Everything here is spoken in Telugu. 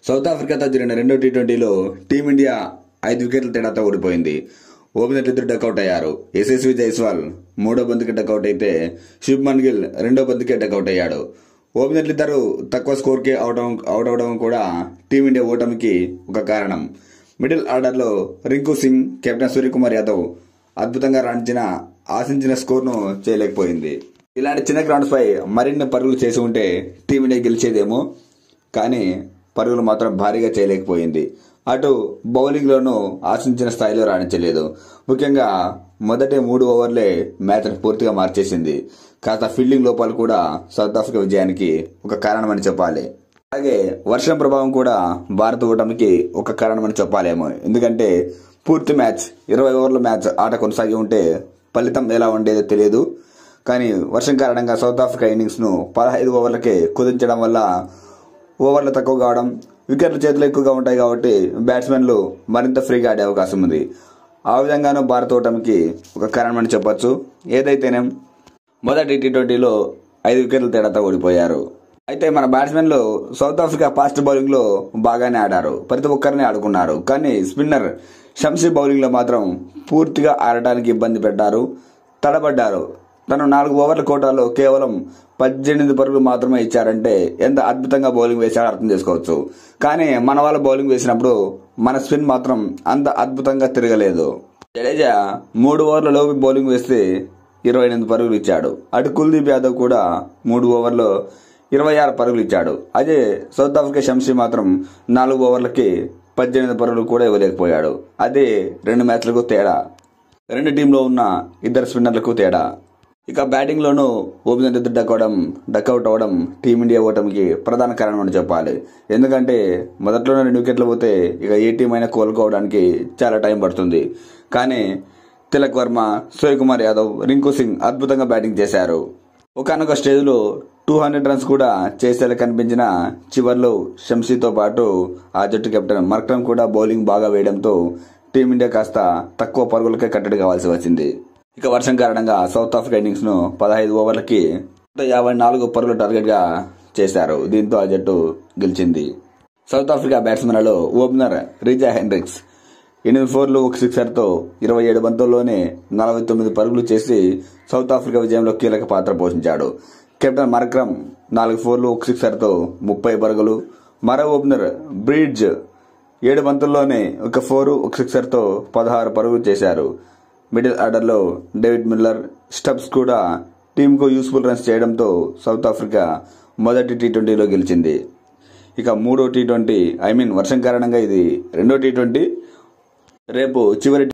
సౌత్ ఆఫ్రికాతో జరిగిన రెండో టీ ట్వంటీలో టీమిండియా ఐదు వికెట్ల తేడాతో ఓడిపోయింది ఓపెనర్లు ఇద్దరు డకౌట్ అయ్యారు యశస్వి జైస్వాల్ మూడో బంతికి డకౌట్ అయితే శుభ్మన్ గిల్ రెండో బంతికే డకౌట్ అయ్యాడు ఓపెనర్లు ఇద్దరు తక్కువ స్కోర్కే అవుట్ అవ- అవుట్ అవడం కూడా టీమిండియా ఓటమికి ఒక కారణం మిడిల్ ఆర్డర్లో రింకు సింగ్ కెప్టెన్ సూర్యకుమార్ యాదవ్ అద్భుతంగా రాణించిన ఆశించిన స్కోర్ను చేయలేకపోయింది ఇలాంటి చిన్న గ్రౌండ్స్ పై మరిన్ని పరుగులు చేసి ఉంటే టీమిండియా గెలిచేదేమో కానీ పరుగులు మాత్రం భారీగా చేయలేకపోయింది అటు బౌలింగ్లోనూ ఆశించిన స్థాయిలో రాణించలేదు ముఖ్యంగా మొదటి మూడు ఓవర్లే మ్యాచ్ను పూర్తిగా మార్చేసింది కాస్త ఫీల్డింగ్ లోపాలు కూడా సౌత్ ఆఫ్రికా విజయానికి ఒక కారణమని చెప్పాలి అలాగే వర్షం ప్రభావం కూడా భారత ఓటమికి ఒక కారణమని చెప్పాలేమో ఎందుకంటే పూర్తి మ్యాచ్ ఇరవై ఓవర్ల మ్యాచ్ ఆట కొనసాగి ఉంటే ఫలితం ఎలా ఉండేదో తెలియదు కానీ వర్షం కారణంగా సౌత్ ఆఫ్రికా ఇన్నింగ్స్ ను పదహైదు ఓవర్లకే కుదించడం వల్ల ఓవర్లు తక్కువ కావడం వికెట్ల చేతులు ఎక్కువగా ఉంటాయి కాబట్టి బ్యాట్స్మెన్లు మరింత ఫ్రీగా ఆడే అవకాశం ఉంది ఆ విధంగానూ భారత ఓటమికి ఒక కారణమని చెప్పొచ్చు ఏదైతేనేం మొదటి టీ ట్వంటీలో ఐదు వికెట్ల తేడాతో ఓడిపోయారు అయితే మన బ్యాట్స్మెన్లు సౌత్ ఆఫ్రికా ఫాస్ట్ బౌలింగ్ లో బాగానే ఆడారు ప్రతి ఒక్కరిని ఆడుకున్నారు కానీ స్పిన్నర్ షంసీ బౌలింగ్ లో మాత్రం పూర్తిగా ఆడటానికి ఇబ్బంది పెట్టారు తడబడ్డారు తను నాలుగు ఓవర్ల కోటాలో కేవలం పద్దెనిమిది పరుగులు మాత్రమే ఇచ్చారంటే ఎంత అద్భుతంగా బౌలింగ్ వేశాడో అర్థం చేసుకోవచ్చు కానీ మన వాళ్ళ బౌలింగ్ వేసినప్పుడు మన స్పిన్ మాత్రం అంత అద్భుతంగా తిరగలేదు జడేజా మూడు ఓవర్ల లోపు బౌలింగ్ వేస్తే ఇరవై ఎనిమిది పరుగులు ఇచ్చాడు అటు కుల్దీప్ యాదవ్ కూడా మూడు ఓవర్లో ఇరవై ఆరు పరుగులు ఇచ్చాడు అదే సౌత్ ఆఫ్రికా షంసీ మాత్రం నాలుగు ఓవర్లకి పద్దెనిమిది పరుగులు కూడా ఇవ్వలేకపోయాడు అదే రెండు మ్యాచ్లకు తేడా రెండు టీంలో ఉన్న ఇద్దరు స్పిన్నర్లకు తేడా ఇక బ్యాటింగ్ లోనూ ఓపెనర్ ఇద్దరు డక్కవడం డక్అవుట్ అవడం టీమిండియా ఓటమికి ప్రధాన కారణం అని చెప్పాలి ఎందుకంటే మొదట్లోనే రెండు వికెట్లు పోతే ఇక ఏ టీం అయినా కోలుకోవడానికి చాలా టైం పడుతుంది కానీ తిలక్ వర్మ సూర్యకుమార్ యాదవ్ రింకు సింగ్ అద్భుతంగా బ్యాటింగ్ చేశారు ఒకనొక స్టేజ్లో టూ హండ్రెడ్ రన్స్ కూడా చేసేలా కనిపించిన చివర్లో షంసీతో పాటు ఆ జట్టు కెప్టెన్ మర్క్రమ్ కూడా బౌలింగ్ బాగా వేయడంతో టీమిండియా కాస్త తక్కువ పరుగులకే కట్టడి కావాల్సి వచ్చింది ఇక వర్షం కారణంగా సౌత్ ఆఫ్రికా ఇన్నింగ్స్ ను పదహైదు ఓవర్లకి నూట యాభై నాలుగు పరుగులు టార్గెట్ గా చేశారు దీంతో ఆ జట్టు గెలిచింది సౌత్ ఆఫ్రికా బ్యాట్స్మెన్లలో ఓపెనర్ రిజా హెన్రిక్స్ ఎనిమిది ఫోర్లు ఒక సిక్సర్తో ఇరవై ఏడు బంతుల్లోనే నలభై తొమ్మిది పరుగులు చేసి సౌత్ ఆఫ్రికా విజయంలో కీలక పాత్ర పోషించాడు కెప్టెన్ మర్క్రమ్ నాలుగు ఫోర్లు ఒక సిక్సర్తో ముప్పై పరుగులు మరో ఓపెనర్ బ్రిడ్జ్ ఏడు బంతుల్లోనే ఒక ఫోరు ఒక సిక్సర్తో పదహారు పరుగులు చేశారు మిడిల్ ఆర్డర్లో డేవిడ్ మిల్లర్ స్టబ్స్ కూడా టీంకు యూస్ఫుల్ రన్స్ చేయడంతో సౌత్ ఆఫ్రికా మొదటి టీ ట్వంటీలో గెలిచింది ఇక మూడో టీ ట్వంటీ ఐ మీన్ వర్షం కారణంగా ఇది రెండో టీ ట్వంటీ రేపు చివరి